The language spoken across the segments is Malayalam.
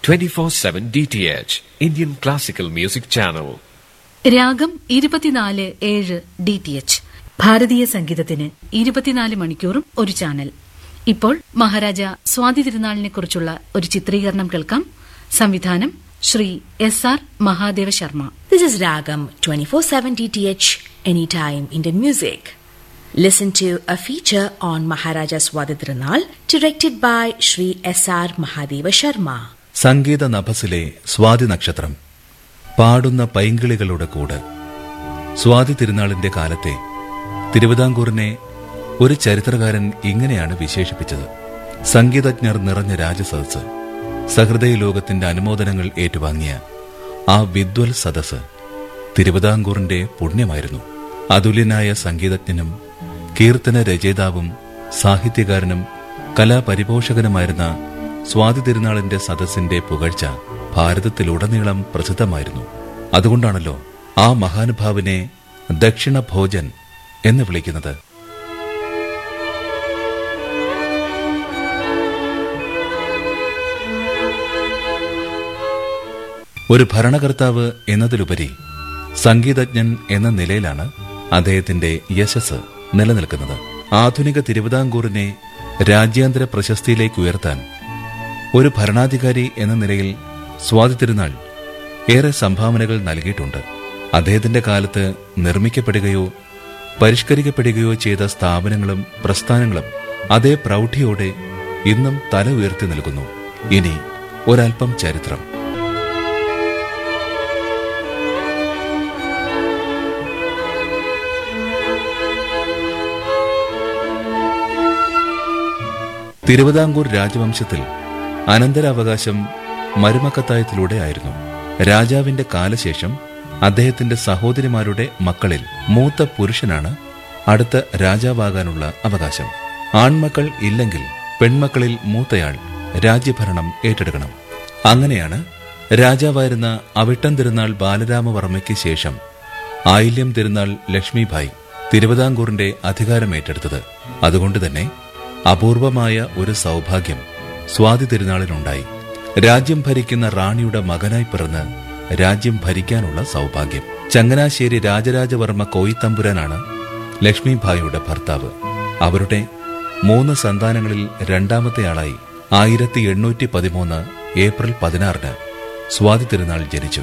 24/7 DTH Indian Classical Music Channel. രാഗം ഇരുപത്തിനാല് ഏഴ് ഡി ടി എച്ച് ഭാരതീയ സംഗീതത്തിന് ഇരുപത്തിനാല് മണിക്കൂറും ഒരു ചാനൽ ഇപ്പോൾ മഹാരാജ സ്വാതി തിരുനാളിനെ കുറിച്ചുള്ള ഒരു ചിത്രീകരണം കേൾക്കാം സംവിധാനം Sri S R Mahadeva Sharma This is Ragam 24/7 DTH Anytime Indian Music. Listen to a feature on Maharaja Swadhidranal directed by Sri S.R. Mahadeva Sharma. സംഗീത നഭസിലെ സ്വാതി നക്ഷത്രം പാടുന്ന പൈങ്കിളികളുടെ കൂട് സ്വാതി തിരുനാളിന്റെ കാലത്തെ തിരുവിതാംകൂറിനെ ഒരു ചരിത്രകാരൻ ഇങ്ങനെയാണ് വിശേഷിപ്പിച്ചത് സംഗീതജ്ഞർ നിറഞ്ഞ രാജസദസ് സഹൃദയ ലോകത്തിന്റെ അനുമോദനങ്ങൾ ഏറ്റുവാങ്ങിയ ആ വിദ്വൽ സദസ് തിരുവിതാംകൂറിന്റെ പുണ്യമായിരുന്നു അതുല്യനായ സംഗീതജ്ഞനും കീർത്തന രചയിതാവും സാഹിത്യകാരനും കലാപരിപോഷകനുമായിരുന്ന സ്വാതി തിരുനാളിന്റെ സദസ്സിന്റെ പുകഴ്ച ഭാരതത്തിലുടനീളം പ്രസിദ്ധമായിരുന്നു അതുകൊണ്ടാണല്ലോ ആ മഹാനുഭാവിനെ ദക്ഷിണ ഭോജൻ എന്ന് വിളിക്കുന്നത് ഒരു ഭരണകർത്താവ് എന്നതിലുപരി സംഗീതജ്ഞൻ എന്ന നിലയിലാണ് അദ്ദേഹത്തിന്റെ യശസ് നിലനിൽക്കുന്നത് ആധുനിക തിരുവിതാംകൂറിനെ രാജ്യാന്തര പ്രശസ്തിയിലേക്ക് ഉയർത്താൻ ഒരു ഭരണാധികാരി എന്ന നിലയിൽ സ്വാതി തിരുനാൾ ഏറെ സംഭാവനകൾ നൽകിയിട്ടുണ്ട് അദ്ദേഹത്തിന്റെ കാലത്ത് നിർമ്മിക്കപ്പെടുകയോ പരിഷ്കരിക്കപ്പെടുകയോ ചെയ്ത സ്ഥാപനങ്ങളും പ്രസ്ഥാനങ്ങളും അതേ പ്രൗഢിയോടെ ഇന്നും തല ഉയർത്തി നിൽക്കുന്നു ഇനി ഒരൽപ്പം ചരിത്രം തിരുവിതാംകൂർ രാജവംശത്തിൽ അനന്തരാവകാശം മരുമക്കത്തായത്തിലൂടെ ആയിരുന്നു രാജാവിന്റെ കാലശേഷം അദ്ദേഹത്തിന്റെ സഹോദരിമാരുടെ മക്കളിൽ മൂത്ത പുരുഷനാണ് അടുത്ത രാജാവാകാനുള്ള അവകാശം ആൺമക്കൾ ഇല്ലെങ്കിൽ പെൺമക്കളിൽ മൂത്തയാൾ രാജ്യഭരണം ഏറ്റെടുക്കണം അങ്ങനെയാണ് രാജാവായിരുന്ന അവിട്ടം തിരുനാൾ ബാലരാമവർമ്മയ്ക്ക് ശേഷം ആയില്യം തിരുനാൾ ലക്ഷ്മിഭായ് തിരുവിതാംകൂറിന്റെ അധികാരം ഏറ്റെടുത്തത് അതുകൊണ്ട് തന്നെ അപൂർവമായ ഒരു സൗഭാഗ്യം സ്വാതി തിരുനാളിനുണ്ടായി രാജ്യം ഭരിക്കുന്ന റാണിയുടെ മകനായി പിറന്ന് രാജ്യം ഭരിക്കാനുള്ള സൗഭാഗ്യം ചങ്ങനാശ്ശേരി രാജരാജവർമ്മ കോയിത്തമ്പുരാനാണ് ലക്ഷ്മിഭായിയുടെ ഭർത്താവ് അവരുടെ മൂന്ന് സന്താനങ്ങളിൽ രണ്ടാമത്തെയാളായി ആയിരത്തി എണ്ണൂറ്റി പതിമൂന്ന് ഏപ്രിൽ പതിനാറിന് സ്വാതി തിരുനാൾ ജനിച്ചു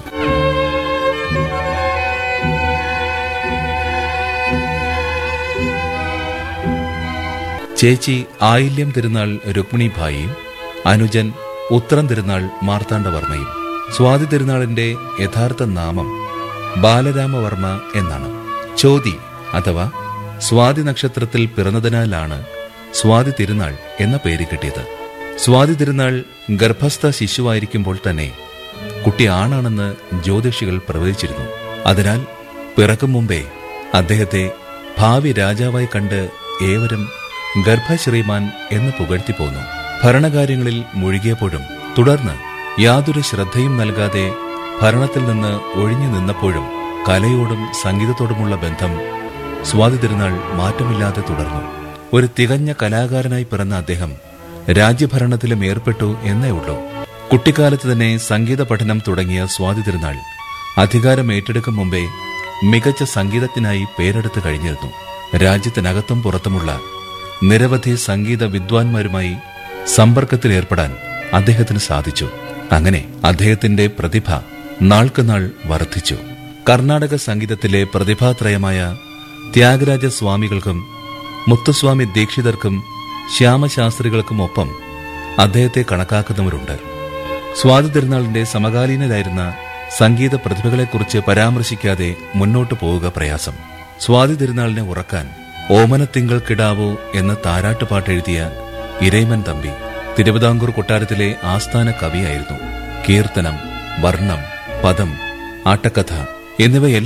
ചേച്ചി ആയില്യം തിരുനാൾ രുക്മിണിഭായിയും അനുജൻ ഉത്തരം തിരുനാൾ മാർത്താണ്ഡവർമ്മയും സ്വാതി തിരുനാളിന്റെ യഥാർത്ഥ നാമം ബാലരാമവർമ്മ എന്നാണ് ചോതി അഥവാ സ്വാതി നക്ഷത്രത്തിൽ പിറന്നതിനാലാണ് സ്വാതി തിരുനാൾ എന്ന പേര് കിട്ടിയത് സ്വാതി തിരുനാൾ ഗർഭസ്ഥ ശിശുവായിരിക്കുമ്പോൾ തന്നെ കുട്ടി ആണാണെന്ന് ജ്യോതിഷികൾ പ്രവചിച്ചിരുന്നു അതിനാൽ പിറക്കും മുമ്പേ അദ്ദേഹത്തെ ഭാവി രാജാവായി കണ്ട് ഏവരും ഗർഭശ്രീമാൻ എന്ന് പുകഴ്ത്തി പോന്നു ഭരണകാര്യങ്ങളിൽ മുഴുകിയപ്പോഴും തുടർന്ന് യാതൊരു ശ്രദ്ധയും നൽകാതെ ഭരണത്തിൽ നിന്ന് ഒഴിഞ്ഞു നിന്നപ്പോഴും കലയോടും സംഗീതത്തോടുമുള്ള ബന്ധം സ്വാതി തിരുനാൾ മാറ്റമില്ലാതെ തുടർന്നു ഒരു തികഞ്ഞ കലാകാരനായി പിറന്ന അദ്ദേഹം രാജ്യഭരണത്തിലും ഏർപ്പെട്ടു എന്നേ ഉള്ളൂ കുട്ടിക്കാലത്ത് തന്നെ സംഗീത പഠനം തുടങ്ങിയ സ്വാതി തിരുനാൾ അധികാരം ഏറ്റെടുക്കും മുമ്പേ മികച്ച സംഗീതജ്ഞനായി പേരെടുത്തു കഴിഞ്ഞിരുന്നു രാജ്യത്തിനകത്തും പുറത്തുമുള്ള നിരവധി സംഗീത വിദ്വാൻമാരുമായി സമ്പർക്കത്തിലേർപ്പെടാൻ അദ്ദേഹത്തിന് സാധിച്ചു അങ്ങനെ അദ്ദേഹത്തിന്റെ പ്രതിഭ നാൾക്കുനാൾ വർദ്ധിച്ചു കർണാടക സംഗീതത്തിലെ പ്രതിഭാത്രയമായ ത്യാഗരാജ സ്വാമികൾക്കും മുത്തുസ്വാമി ദീക്ഷിതർക്കും ശ്യാമശാസ്ത്രികൾക്കുമൊപ്പം അദ്ദേഹത്തെ കണക്കാക്കുന്നവരുണ്ട് സ്വാതി തിരുനാളിന്റെ സമകാലീനരായിരുന്ന സംഗീത പ്രതിഭകളെക്കുറിച്ച് പരാമർശിക്കാതെ മുന്നോട്ടു പോവുക പ്രയാസം സ്വാതി തിരുനാളിനെ ഉറക്കാൻ ഓമനത്തിങ്കൾ കിടാവോ എന്ന താരാട്ടുപാട്ട് എഴുതിയ ഇരൈമൻ തമ്പി തിരുവിതാംകൂർ കൊട്ടാരത്തിലെ ആസ്ഥാന കവിയായിരുന്നു കീർത്തനം വർണ്ണം പദം ആട്ടക്കഥ എന്നിവയെല്ലാം